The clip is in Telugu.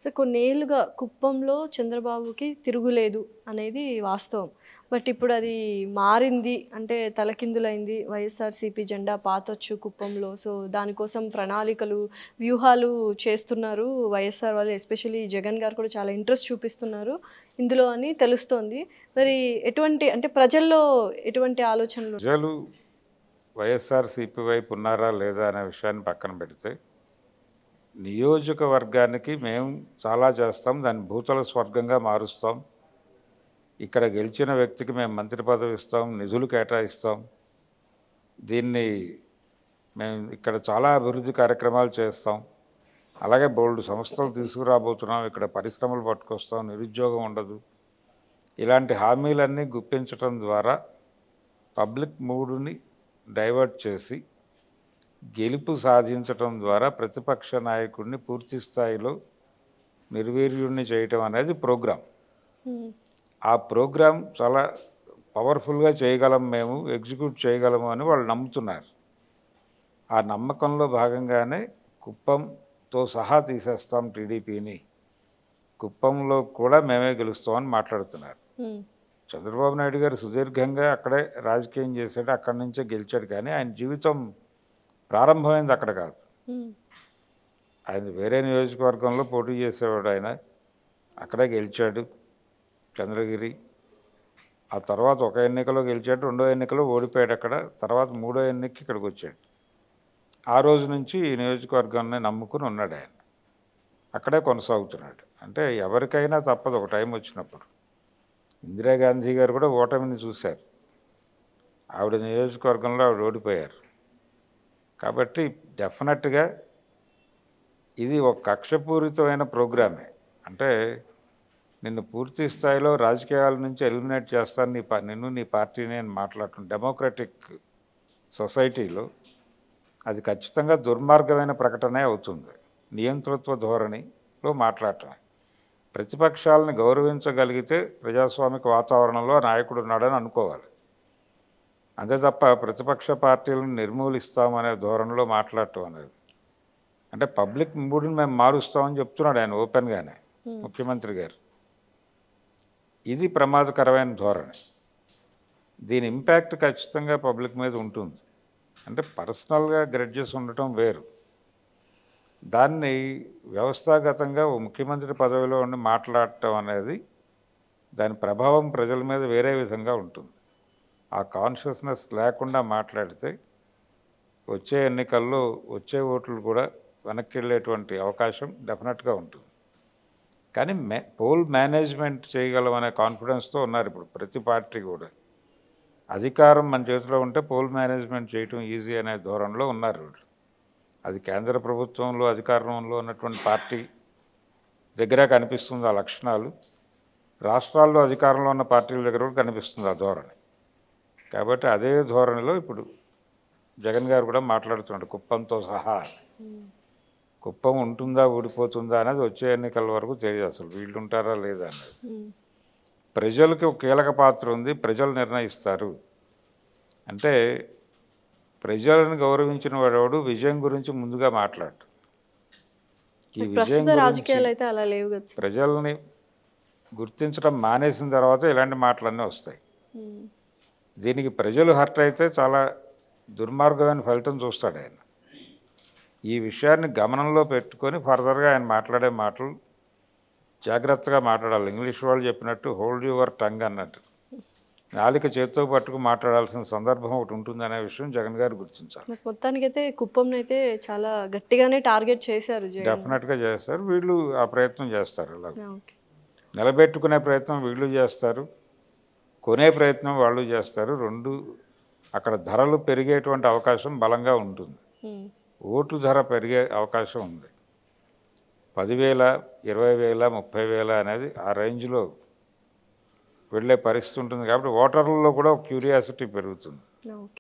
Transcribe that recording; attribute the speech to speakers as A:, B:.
A: సో కొన్నేళ్లుగా కుప్పంలో చంద్రబాబుకి తిరుగులేదు అనేది వాస్తవం బట్ ఇప్పుడు అది మారింది అంటే తలకిందులైంది వైఎస్ఆర్సీపీ జెండా పాతొచ్చు కుప్పంలో సో దానికోసం ప్రణాళికలు వ్యూహాలు చేస్తున్నారు వైఎస్ఆర్ వాళ్ళు ఎస్పెషల్లీ జగన్ గారు కూడా చాలా ఇంట్రెస్ట్ చూపిస్తున్నారు ఇందులో అని తెలుస్తోంది మరి ఎటువంటి అంటే ప్రజల్లో ఎటువంటి ఆలోచనలు
B: ప్రజలు వైఎస్ఆర్సీపీ వైపు ఉన్నారా లేదా అనే విషయాన్ని పక్కన పెడితే నియోజకవర్గానికి మేము చాలా చేస్తాం దాన్ని భూతల స్వర్గంగా మారుస్తాం ఇక్కడ గెలిచిన వ్యక్తికి మేము మంత్రి పదవి ఇస్తాం నిధులు కేటాయిస్తాం దీన్ని మేము ఇక్కడ చాలా అభివృద్ధి కార్యక్రమాలు చేస్తాం అలాగే బోల్డ్ సంస్థలు తీసుకురాబోతున్నాం ఇక్కడ పరిశ్రమలు పట్టుకొస్తాం నిరుద్యోగం ఉండదు ఇలాంటి హామీలన్నీ గుప్పించటం ద్వారా పబ్లిక్ మూడుని డైవర్ట్ చేసి గెలుపు సాధించటం ద్వారా ప్రతిపక్ష నాయకుడిని పూర్తి స్థాయిలో నిర్వీర్యుడిని చేయటం అనేది ప్రోగ్రాం
A: ఉమ్,
B: ఆ ప్రోగ్రాం చాలా పవర్ఫుల్గా చేయగలం మేము ఎగ్జిక్యూట్ చేయగలము అని వాళ్ళు నమ్ముతున్నారు ఆ నమ్మకంలో భాగంగానే కుప్పంతో సహా తీసేస్తాం టీడీపీని కుప్పంలో కూడా మేమే గెలుస్తామని మాట్లాడుతున్నారు
A: ఉమ్,
B: చంద్రబాబు నాయుడు గారు సుదీర్ఘంగా అక్కడే రాజకీయం చేశాడు అక్కడి నుంచే గెలిచాడు కానీ ఆయన జీవితం ప్రారంభమైంది అక్కడ కాదు
A: ఉమ్,
B: ఆయన వేరే నియోజకవర్గంలో పోటీ చేసేవాడు ఆయన అక్కడే గెలిచాడు చంద్రగిరి ఆ తర్వాత ఒక ఎన్నికలో గెలిచాడు రెండో ఎన్నికలో ఓడిపోయాడు అక్కడ తర్వాత మూడో ఎన్నికకి ఇక్కడికి వచ్చాడు ఆ రోజు నుంచి ఈ నియోజకవర్గాన్ని నమ్ముకుని ఉన్నాడు ఆయన అక్కడే కొనసాగుతున్నాడు అంటే ఎవరికైనా తప్పదు ఒక టైం వచ్చినప్పుడు ఇందిరాగాంధీ గారు కూడా ఓటమిని చూశారు ఆవిడ నియోజకవర్గంలో ఆవిడ ఓడిపోయారు కాబట్టి డెఫినెట్గా ఇది ఒక కక్షపూరితమైన ప్రోగ్రామే అంటే నిన్ను పూర్తి స్థాయిలో రాజకీయాల నుంచి ఎలిమినేట్ చేస్తాను నీ పా నిన్ను నీ పార్టీని అని మాట్లాడటం డెమోక్రటిక్ సొసైటీలో అది ఖచ్చితంగా దుర్మార్గమైన ప్రకటనే అవుతుంది నియంతృత్వ ధోరణిలో మాట్లాడటమే ప్రతిపక్షాలను గౌరవించగలిగితే ప్రజాస్వామిక వాతావరణంలో నాయకుడు ఉన్నాడని అనుకోవాలి అంతే తప్ప ప్రతిపక్ష పార్టీలను నిర్మూలిస్తామనే ధోరణిలో మాట్లాడటం అనేది అంటే పబ్లిక్ మూడ్ని మేము మారుస్తామని చెప్తున్నాడు ఆయన ఓపెన్గానే
A: ఉమ్,
B: ముఖ్యమంత్రి గారు ఇది ప్రమాదకరమైన ధోరణి దీని ఇంపాక్ట్ ఖచ్చితంగా పబ్లిక్ మీద ఉంటుంది అంటే పర్సనల్గా గ్రెడ్జెస్ ఉండటం వేరు దాన్ని వ్యవస్థాగతంగా ఓ ముఖ్యమంత్రి పదవిలో ఉండి మాట్లాడటం అనేది దాని ప్రభావం ప్రజల మీద వేరే విధంగా ఉంటుంది ఆ కాన్షియస్నెస్ లేకుండా మాట్లాడితే వచ్చే ఎన్నికల్లో వచ్చే ఓట్లు కూడా వెనక్కి వెళ్ళేటువంటి అవకాశం డెఫినెట్గా ఉంటుంది కానీ మే పోల్ మేనేజ్మెంట్ చేయగలం అనే కాన్ఫిడెన్స్తో ఉన్నారు ఇప్పుడు ప్రతి పార్టీ కూడా అధికారం మన చేతిలో ఉంటే పోల్ మేనేజ్మెంట్ చేయటం ఈజీ అనే ధోరణిలో ఉన్నారు వీళ్ళు అది కేంద్ర ప్రభుత్వంలో అధికారంలో ఉన్నటువంటి పార్టీ దగ్గర కనిపిస్తుంది ఆ లక్షణాలు రాష్ట్రాల్లో అధికారంలో ఉన్న పార్టీల దగ్గర కూడా కనిపిస్తుంది ఆ ధోరణి కాబట్టి అదే ధోరణిలో ఇప్పుడు జగన్ గారు కూడా మాట్లాడుతున్నాడు కుప్పంతో సహా
A: ఉమ్,
B: కుప్పం ఉంటుందా ఊడిపోతుందా అనేది వచ్చే ఎన్నికల వరకు తెలియదు అసలు వీళ్ళు ఉంటారా లేదా అనేది
A: ఉమ్,
B: ప్రజలకి ఒక కీలక పాత్ర ఉంది ప్రజలు నిర్ణయిస్తారు అంటే ప్రజలను గౌరవించిన వాడెవడు విజయం గురించి ముందుగా మాట్లాడు ఈ విజయం
A: ప్రస్తుత
B: గురించి
A: రాజకీయాలు అయితే అలా లేవు కదా సార్.
B: ప్రజల్ని గుర్తించడం మానేసిన తర్వాత ఇలాంటి మాటలన్నీ వస్తాయి
A: ఉమ్,
B: దీనికి ప్రజలు హర్ట్ అయితే చాలా దుర్మార్గమైన ఫలితం చూస్తాడు ఆయన ఈ విషయాన్ని గమనంలో పెట్టుకొని ఫర్దర్గా ఆయన మాట్లాడే మాటలు జాగ్రత్తగా మాట్లాడాలి ఇంగ్లీష్ వాళ్ళు చెప్పినట్టు హోల్డ్ యువర్ టంగ్ అన్నట్టు నాలిక చేత్తో పట్టుకు మాట్లాడాల్సిన సందర్భం ఒకటి ఉంటుందనే విషయం జగన్ గారు గుర్తించాలి
A: మరి మొత్తానికైతే కుప్పంని అయితే చాలా గట్టిగానే టార్గెట్ చేశారు జగన్
B: డెఫినెట్గా చేస్తారు వీళ్ళు ఆ ప్రయత్నం చేస్తారు ఇలా
A: ఆ, ఓకే
B: నిలబెట్టుకునే ప్రయత్నం వీళ్ళు చేస్తారు కొనే ప్రయత్నం వాళ్ళు చేస్తారు రెండు అక్కడ ధరలు పెరిగేటువంటి అవకాశం బలంగా ఉంటుంది
A: ఉమ్,
B: ఓటు ధర పెరిగే అవకాశం ఉంది పదివేల ఇరవై వేల ముప్పై వేల అనేది ఆ రేంజ్లో వెళ్ళే పరిస్థితి ఉంటుంది కాబట్టి ఓటర్లలో కూడా క్యూరియాసిటీ పెరుగుతుంది
A: ఓకే